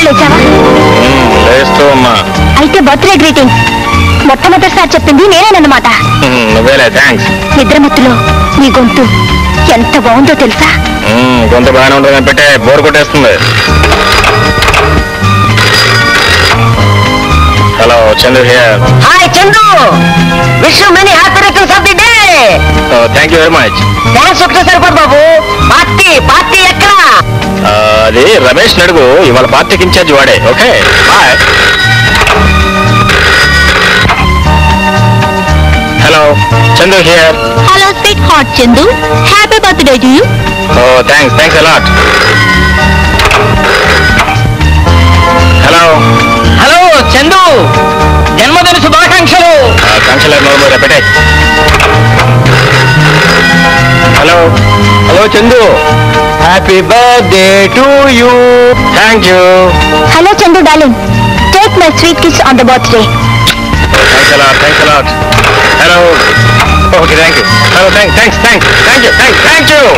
లేచావా లేస్తూ ఉన్నా అయితే బర్త్డే గ్రీటింగ్స్ మొట్టమొదటిసారి చెప్పింది నేనేనన్నమాట ఉమ్, నువ్వేలే థ్యాంక్స్ నిద్రమత్తులో నీ గొంతు ఎంత బాగుందో తెలుసా కొంత బాగానే ఉంటుంది కానీ పెట్టే బోర్ కొట్టేస్తుంది hello Chandra here hi Chandu wish many happy returns of the day thank you very much dance ఒకటే సరిపోదు బాబు పార్టీ పార్టీ ఎక్కడ అది రమేష్ నడుగు ఇవాళ పార్టీకి ఇన్ఛార్జ్ వాడే okay bye hello Chandu here hello sweetheart Chandu happy birthday to you oh thanks thanks a lot hello hello Chandu జన్మదిన శుభాకాంక్షలు కాంక్షలర్ నోరు పెట్టే hello hello Chandu happy birthday to you thank you hello Chandu darling take my sweet kiss on the birthday thanks a lot thanks a lot hello okay thank you hello thank thanks thanks thank you thank thank you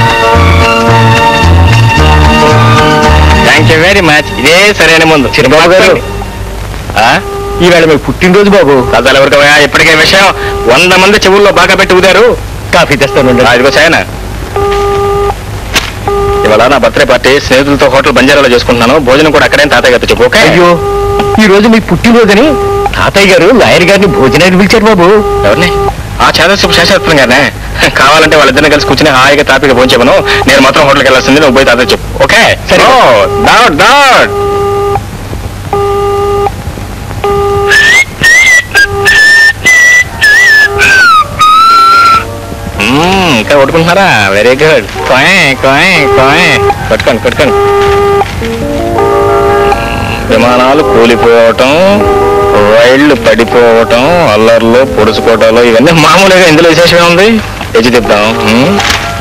thank you very much ఇదే సరైన ముందు చిరుబాబు గారు ఈవేళ మీకు పుట్టినరోజు బాబు అసలు ఎవరికైనా ఇప్పటికే విషయం వంద మంది చెవుల్లో బాగా పెట్టి ఊదారు కాఫీ తెస్తాను అదిగో చాయన ఇవాళ నా బర్త్డే పార్టీ స్నేహితులతో హోటల్ బంజారాలో చేసుకుంటున్నాను భోజనం కూడా అక్కడే తాతయ్య గారితో చెప్పు ఓకే అయ్యో ఈ రోజు మీ పుట్టినరోజని తాతయ్య గారు లాయర్ గారిని భోజనానికి పిలిచారు బాబు ఎవరిని ఆ చంద్రశేఖర్ శేషాత్రం గానే కావాలంటే వాళ్ళిద్దరిని కలిసి కూర్చుని హాయిగా తాపిగా భోంచేమను నేను మాత్రం హోటల్కి వెళ్ళాల్సింది నువ్వు పోయి తాత చెప్పు ఓకే సరే. డౌట్ డౌట్ ఇంకా కొట్టుకుంటున్నారా వెరీ గుడ్ కోయ్ కోయ్ కోయ్ కొట్టుకోండి కొట్టుకోండి విమానాలు కూలిపోవటం రైళ్లు పడిపోవటం అల్లర్లు పొడుచుకోవటాలు ఇవన్నీ మామూలుగా ఇందులో విశేషమే ఉంది ఎజి తిద్దాం ఉమ్.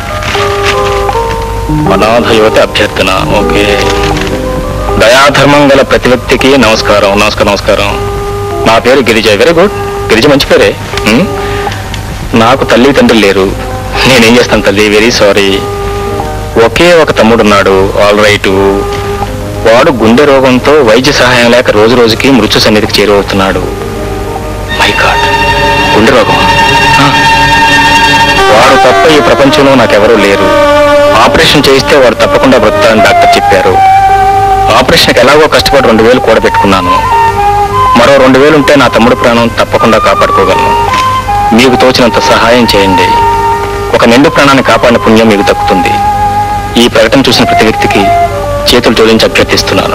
అనాథ యువతి అభ్యర్థన ఓకే దయాధర్మం గల ప్రతి వ్యక్తికి నమస్కారం నమస్కారం నమస్కారం నా పేరు గిరిజ వెరీ గుడ్ గిరిజ మంచి పేరే ఉమ్. నాకు తల్లి తండ్రి లేరు నేనేం చేస్తాను తల్లి వెరీ సారీ ఒకే ఒక తమ్ముడున్నాడు ఆల్ రైట్ వాడు గుండె రోగంతో వైద్య సహాయం లేక రోజు రోజుకి మృత్యు సన్నిధికి చేరువవుతున్నాడు మై గాడ్ గుండె రోగం ఆ. వాడు తప్ప ఈ ప్రపంచంలో నాకెవరూ లేరు ఆపరేషన్ చేయిస్తే వాడు తప్పకుండా బ్రతుకుతాడని డాక్టర్ చెప్పారు ఆపరేషన్కి ఎలాగో కష్టపడి రెండు వేలు కూడబెట్టుకున్నాను మరో రెండు వేలు ఉంటే నా తమ్ముడు ప్రాణం తప్పకుండా కాపాడుకోగలను మీకు తోచినంత సహాయం చేయండి ఒక నిండు ప్రాణాన్ని కాపాడిన పుణ్యం మీకు దక్కుతుంది ఈ ప్రకటన చూసిన ప్రతి వ్యక్తికి చేతులు జోడించి అభ్యర్థిస్తున్నాను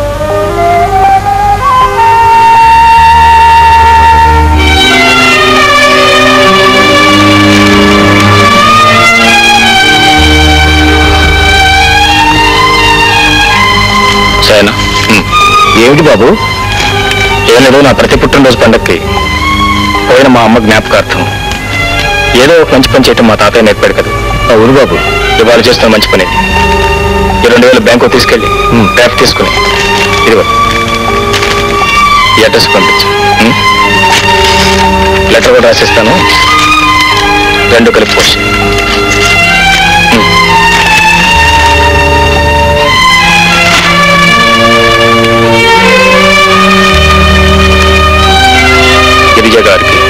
సరేనా ఉమ్. ఏమిటి బాబు ఏం లేదు నా ప్రతి పుట్టినరోజు పండక్కి పోయిన మా అమ్మ జ్ఞాపకార్థం ఏదో ఒక మంచి పని చేయటం మా తాతయ్య నేర్పాడు కదా అవును బాబు ఇవాళ చేస్తున్న మంచి పని ఇది. ఈ రెండు వేలు బ్యాంకు తీసుకెళ్ళి డ్రాఫ్ తీసుకుని ఇదిగో ఈ అడ్రస్ పంపించు ఉం? లెటర్ కూడా రాసిస్తాను రెండు కలిపి పోస్ట్ చేయి. ఉం. గిరిజ గారికి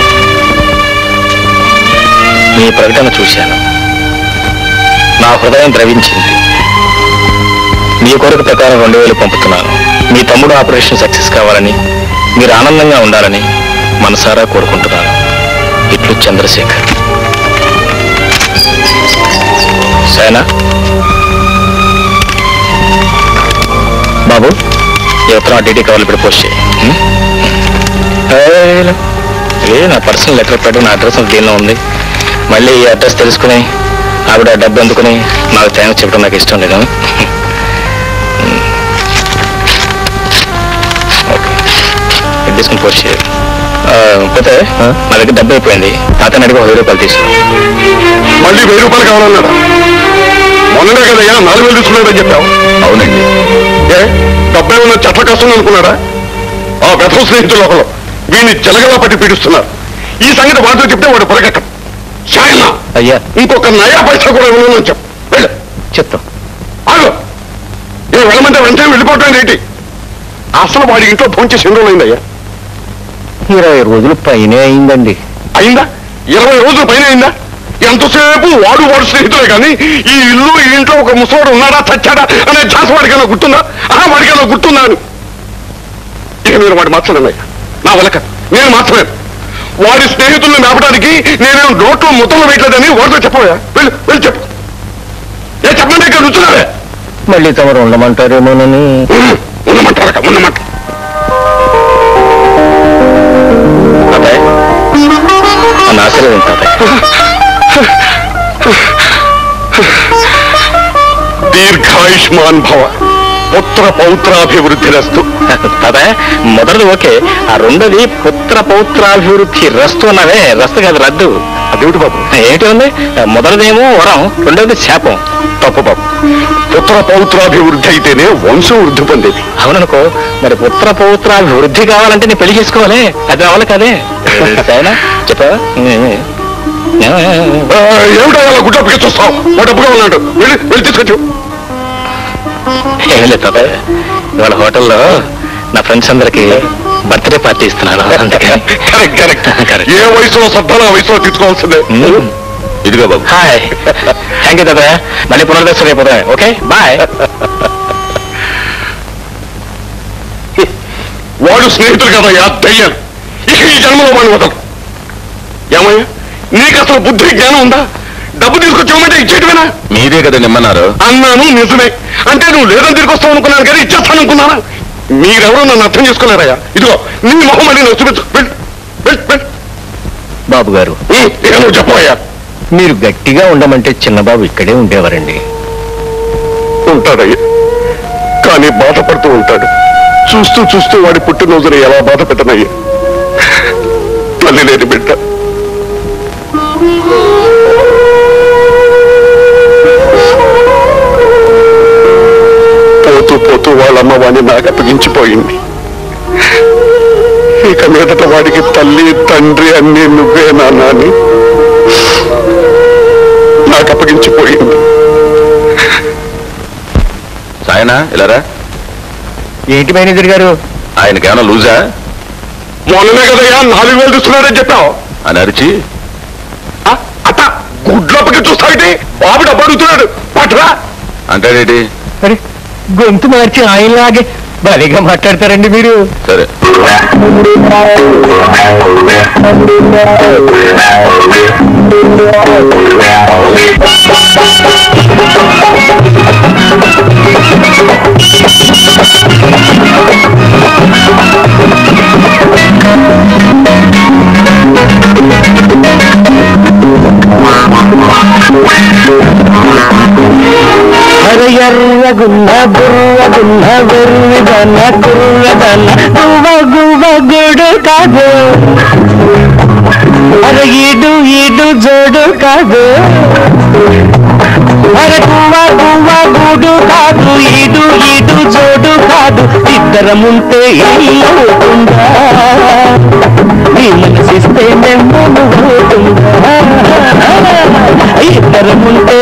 మీ ప్రకటన చూశాను నా హృదయం ద్రవించింది మీ కొరకు ప్రకారం రెండు వేలు పంపుతున్నాను మీ తమ్ముడు ఆపరేషన్ సక్సెస్ కావాలని మీరు ఆనందంగా ఉండాలని మనసారా కోరుకుంటున్నాను ఇట్లు చంద్రశేఖర్ సరేనా బాబు ఈ ఉత్తరం డీటీ కవర్లు ఇప్పుడు పోస్ట్ చేయి ఉం? ఏయ్, ఏ నా పర్సనల్ లెటర్ పెట్టు నా అడ్రస్ దీనిలో ఉంది మళ్ళీ ఈ అడ్రస్ తెలుసుకుని ఆవిడ డబ్బు అందుకుని నాకు థ్యాంక్స్ చెప్పడం నాకు ఇష్టం లేదు ఓకే ఇది తీసుకుని పోస్ట్ చేయాలి ఆ, పోతే నా దగ్గర డబ్బు అయిపోయింది తాతని అడిగి ఒక వెయ్యి రూపాయలు తీసుకో మళ్ళీ వెయ్యి రూపాయలు కావాలన్నాడా మొన్ననే కదయ్యా నాలుగు వేలు తీసుకున్నాడని చెప్పావు అవునండి ఏ డబ్బేమన్నా చెట్ల కష్టం అనుకున్నాడా ఆ వ్యథ స్నేహితులు ఒకరు వీడిని జలగలా పట్టి పీడిస్తున్నారు ఈ సంగతి వాడితో చెప్తే వాడు పొరగట్టం శాయన అయ్యా ఇంకొక నయా పైసా కూడా ఇవ్వను చెప్పు వెళ్ళు చెప్తాం ఆగు నేను వెళ్ళమంటే వెంటనే వెళ్ళిపోవటం ఏంటి అసలు వాడి ఇంట్లో ఫోన్ చేసి ఎన్ని రోజులైందయ్యా ఇరవై రోజులు పైనే అయిందండి అయిందా ఇరవై రోజుల పైన అయిందా ఎంతసేపు వాడు వాడు స్నేహితులే కానీ ఈ ఇల్లు ఈ ఇంట్లో ఒక ముసవాడు ఉన్నాడా చచ్చాడా అనే ఛాన్స్ వాడికైనా గుర్తుందా ఆహా వాడికైనా గుర్తుందా అని ఇక మీరు వాడు మార్చలేదయ్యా నా వలక నేను మార్చలేను వాడి స్నేహితుల్ని మేపడానికి నేనేం నోట్లో ముద్దలు వేయట్లేదని వాడితో చెప్పవా వెళ్ళి వెళ్ళి చెప్పు ఏ చెప్పండి ఇక్కడ కూర్చున్నావే మళ్ళీ తమరు ఉండమంటారేమోనని ఉన్నమంటారక ఉన్నమంట తాతయ్య నన్ను ఆశీర్వదించు తాతయ్య దీర్ఘాయుష్మాన్ భవ పుత్ర పౌత్రాభివృద్ధి రస్తు తాతయ్య మొదటిది ఓకే ఆ రెండోది పుత్ర పౌత్రాభివృద్ధి రస్తు అన్నవే రస్తు కాదు రద్దు అదేమిటి బాబు ఏంటి ఉంది మొదటిదేమో వరం రెండోది శాపం తప్పు బాబు పుత్ర పౌత్రాభివృద్ధి అయితేనే వంశం వృద్ధి పొందేది అవుననుకో మరి పుత్ర పౌత్రాభివృద్ధి కావాలంటే నేను పెళ్లి చేసుకోవాలి అది అవ్వాలి కదే సరేనా చెప్పా ఆ, ఏమిటో అలా గుడ్డప్పకి చూస్తావు మా డబ్బుగా ఉన్నాడు వెళ్ళి వెళ్ళి తీసుకొచ్చు ఏం లేదు తాతయ్య ఇవాళ హోటల్లో నా ఫ్రెండ్స్ అందరికి బర్త్డే పార్టీ ఇస్తున్నాను అందుకే కరెక్ట్ కరెక్ట్ Correct. ఏ వయసులో శ్రద్ధలో ఆ వయసులో తీసుకోవాల్సిందే మ్మ్. ఇదిగో బాబు హాయ్ థ్యాంక్ యూ తాతయ్య మళ్ళీ పునర్దర్శనం అయిపోతాయి ఓకే బాయ్ వాడు స్నేహితులు కదయ్యా దయ్యాలు ఇక ఈ జన్మలో వాడిని వదలు ఏమయ్యా నీకు అసలు బుద్ధి జ్ఞానం ఉందా డబ్బు తీసుకొచ్చామంటే ఇచ్చేటివేనా మీరే కదా నిమ్మన్నారు అన్నాను నిజమే అంటే నువ్వు లేదని తిరిగి వస్తావు అనుకున్నాను కానీ ఇచ్చేస్తాను అనుకున్నానా మీరెవరో నన్ను అర్థం చేసుకోలేరయ్యా ఇదిగో నీ మొహం మళ్ళీ నాకు చూపించు వెళ్ళు, వెళ్ళు, వెళ్ళు. బాబు గారు ఉమ్, ఇక నువ్వు చెప్పవయ్యా మీరు గట్టిగా ఉండమంటే చిన్నబాబు ఇక్కడే ఉండేవారండి ఉంటాడయ్యా కానీ బాధపడుతూ ఉంటాడు చూస్తూ చూస్తూ వాడి పుట్టినరోజున ఎలా బాధ పెట్టనయ్యా తల్లి లేని బిడ్డ పోతూ పోతూ వాళ్ళమ్మ వాడిని నాకు అప్పగించిపోయింది ఇక మీదట వాడికి తల్లి తండ్రి అన్ని నువ్వే నాన్న అని నాకు అప్పగించిపోయింది సాయనా ఇలారా ఏంటి మేనేజర్ గారు ఆయనకేమైనా లూజా మొన్ననే కదయ్యా నాలుగు వేలు ఇస్తున్నాడని చెప్పావు అని అరిచి ఆ, అట్ట గుడ్లప్పకి చూస్తావిటి బాబు డబ్బు అడుగుతున్నాడు పట్టరా అంటాడేటి అరే గొంతు మార్చి ఆయనలాగే భలేగా మాట్లాడతారండి మీరు సరే అర ఎర్రగున్న బుర్రగున్న వెర్రిదన కుర్రదన గువ్వ గువ్వ గూడు కాదు అర ఈడు ఈడు జోడు కాదు అర గువ్వ గువ్వ గూడు కాదు ఈడు ఈడు జోడు కాదు ఇద్దరముంటే ఇల్లు అవుతుందా నీ మనసిస్తే నెమ్మను అవుతుందా ఇద్దరముంటే